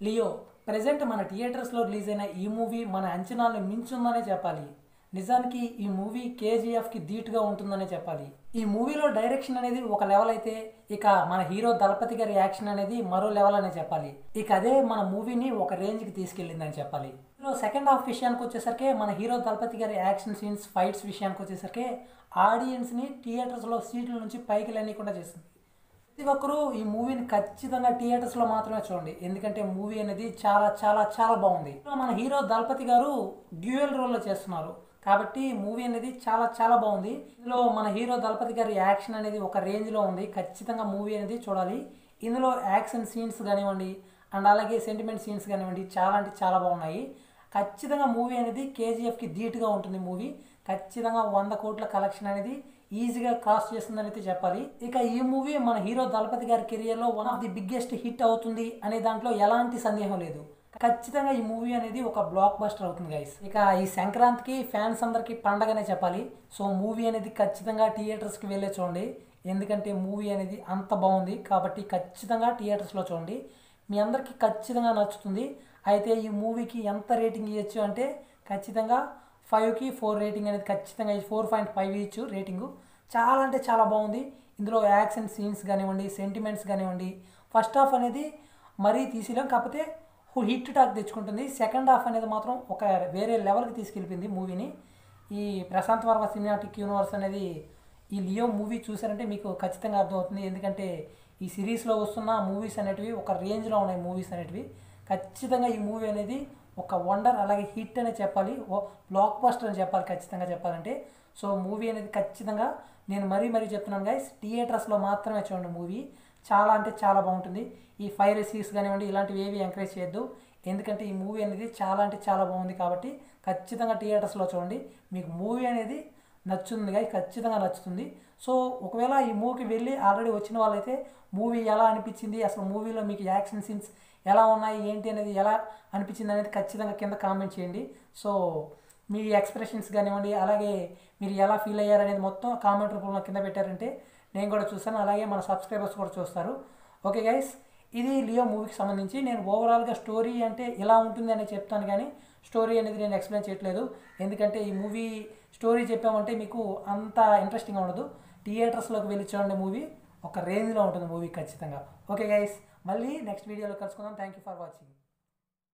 Leo present మన థియేటర్స్లో release అయిన ఈ మూవీ మన అంచనాలను మించుందనే చెప్పాలి నిజానికి ఈ మూవీ కేజీఎఫ్కి ధీటుగా ఉంటుందనే చెప్పాలి ఈ మూవీలో డైరెక్షన్ అనేది ఒక లెవెల్ అయితే ఇక మన హీరో దళపతి గారి యాక్షన్ అనేది మరో లెవెల్ అనే చెప్పాలి ఇక అదే మన మూవీని ఒక రేంజ్కి తీసుకెళ్ళిందని చెప్పాలి ఇందులో సెకండ్ హాఫ్ విషయానికి వచ్చేసరికి మన హీరో దళపతి గారి యాక్షన్ సీన్స్ ఫైట్స్ విషయానికి వచ్చేసరికి ఆడియన్స్ని థియేటర్స్లో సీట్ల నుంచి పైకి లేనికుండా చేసింది ప్రతి ఒక్కరూ ఈ మూవీని ఖచ్చితంగా థియేటర్స్లో మాత్రమే చూడండి ఎందుకంటే మూవీ అనేది చాలా చాలా చాలా బాగుంది ఇందులో మన హీరో దళపతి గారు డ్యూయల్ రోల్లో చేస్తున్నారు కాబట్టి మూవీ అనేది చాలా చాలా బాగుంది ఇందులో మన హీరో దళపతి గారి యాక్షన్ అనేది ఒక రేంజ్లో ఉంది ఖచ్చితంగా మూవీ అనేది చూడాలి ఇందులో యాక్షన్ సీన్స్ కానివ్వండి అండ్ అలాగే సెంటిమెంట్ సీన్స్ కానివ్వండి చాలా అంటే చాలా బాగున్నాయి ఖచ్చితంగా మూవీ అనేది కేజీఎఫ్కి ధీటుగా ఉంటుంది మూవీ ఖచ్చితంగా వంద కోట్ల కలెక్షన్ అనేది ఈజీగా క్రాస్ చేస్తుందని అయితే చెప్పాలి ఇక ఈ మూవీ మన హీరో దళపతి గారి కెరియర్లో one of the biggest hit అవుతుంది అనే దాంట్లో ఎలాంటి సందేహం లేదు ఖచ్చితంగా ఈ మూవీ అనేది ఒక బ్లాక్ బస్టర్ అవుతుంది గైస్ ఇక ఈ సంక్రాంతికి ఫ్యాన్స్ అందరికీ పండగనే చెప్పాలి సో మూవీ అనేది ఖచ్చితంగా థియేటర్స్కి వెళ్ళే చూడండి ఎందుకంటే మూవీ అనేది అంత బాగుంది కాబట్టి ఖచ్చితంగా థియేటర్స్లో చూడండి మీ అందరికీ ఖచ్చితంగా నచ్చుతుంది అయితే ఈ మూవీకి ఎంత రేటింగ్ ఇవ్వచ్చు అంటే ఖచ్చితంగా ఫైవ్కి ఫోర్ రేటింగ్ అనేది ఖచ్చితంగా ఫోర్ పాయింట్ ఫైవ్ ఇచ్చు రేటింగు చాలా అంటే చాలా బాగుంది ఇందులో యాక్షన్ సీన్స్ కానివ్వండి సెంటిమెంట్స్ కానివ్వండి ఫస్ట్ హాఫ్ అనేది మరీ తీసేయలేం కాకపోతే హిట్ టాక్ తెచ్చుకుంటుంది సెకండ్ హాఫ్ అనేది మాత్రం ఒక వేరే లెవెల్కి తీసుకెళ్ళిపోయింది మూవీని ఈ ప్రశాంత్ వర్మ సినిమాటిక్ యూనివర్స్ అనేది ఈ లియో మూవీ చూసారంటే మీకు ఖచ్చితంగా అర్థమవుతుంది ఎందుకంటే ఈ సిరీస్లో వస్తున్న మూవీస్ అనేటివి ఒక రేంజ్లో ఉన్నాయి మూవీస్ అనేటివి ఖచ్చితంగా ఈ మూవీ అనేది ఒక వండర్ అలాగే హిట్ అనే చెప్పాలి ఓ బ్లాక్ బస్టర్ అని చెప్పాలి ఖచ్చితంగా చెప్పాలంటే సో మూవీ అనేది ఖచ్చితంగా నేను మరీ మరీ చెప్తున్నాను గైస్ థియేటర్స్లో మాత్రమే చూడండి మూవీ చాలా అంటే చాలా బాగుంటుంది ఈ ఫైర్ సీస్ కానివ్వండి ఇలాంటివి ఏవి ఎంకరేజ్ చేయొద్దు ఎందుకంటే ఈ మూవీ అనేది చాలా అంటే చాలా బాగుంది కాబట్టి ఖచ్చితంగా థియేటర్స్లో చూడండి మీకు మూవీ అనేది నచ్చుతుంది కానీ ఖచ్చితంగా నచ్చుతుంది సో ఒకవేళ ఈ మూవీకి వెళ్ళి ఆల్రెడీ వచ్చిన వాళ్ళైతే మూవీ ఎలా అనిపించింది అసలు మూవీలో మీకు యాక్షన్ సీన్స్ ఎలా ఉన్నాయి ఏంటి అనేది ఎలా అనిపించింది అనేది ఖచ్చితంగా కింద కామెంట్ చేయండి సో మీ ఎక్స్ప్రెషన్స్ కానివ్వండి అలాగే మీరు ఎలా ఫీల్ అయ్యారు అనేది మొత్తం కామెంట్ రూపంలో కింద పెట్టారంటే నేను కూడా చూస్తాను అలాగే మన సబ్స్క్రైబర్స్ కూడా చూస్తారు ఓకే గైస్ ఇది లియో మూవీకి సంబంధించి నేను ఓవరాల్గా స్టోరీ అంటే ఇలా ఉంటుంది అని చెప్తాను కానీ స్టోరీ అనేది నేను ఎక్స్ప్లెయిన్ చేయట్లేదు ఎందుకంటే ఈ మూవీ స్టోరీ చెప్పామంటే మీకు అంత ఇంట్రెస్టింగ్ ఉండదు థియేటర్స్లోకి వెళ్ళి చూడండి మూవీ ఒక రేంజ్లో ఉంటుంది మూవీ ఖచ్చితంగా ఓకే గైస్ మళ్ళీ నెక్స్ట్ వీడియోలో కలుసుకుందాం థ్యాంక్ యూ ఫర్ వాచింగ్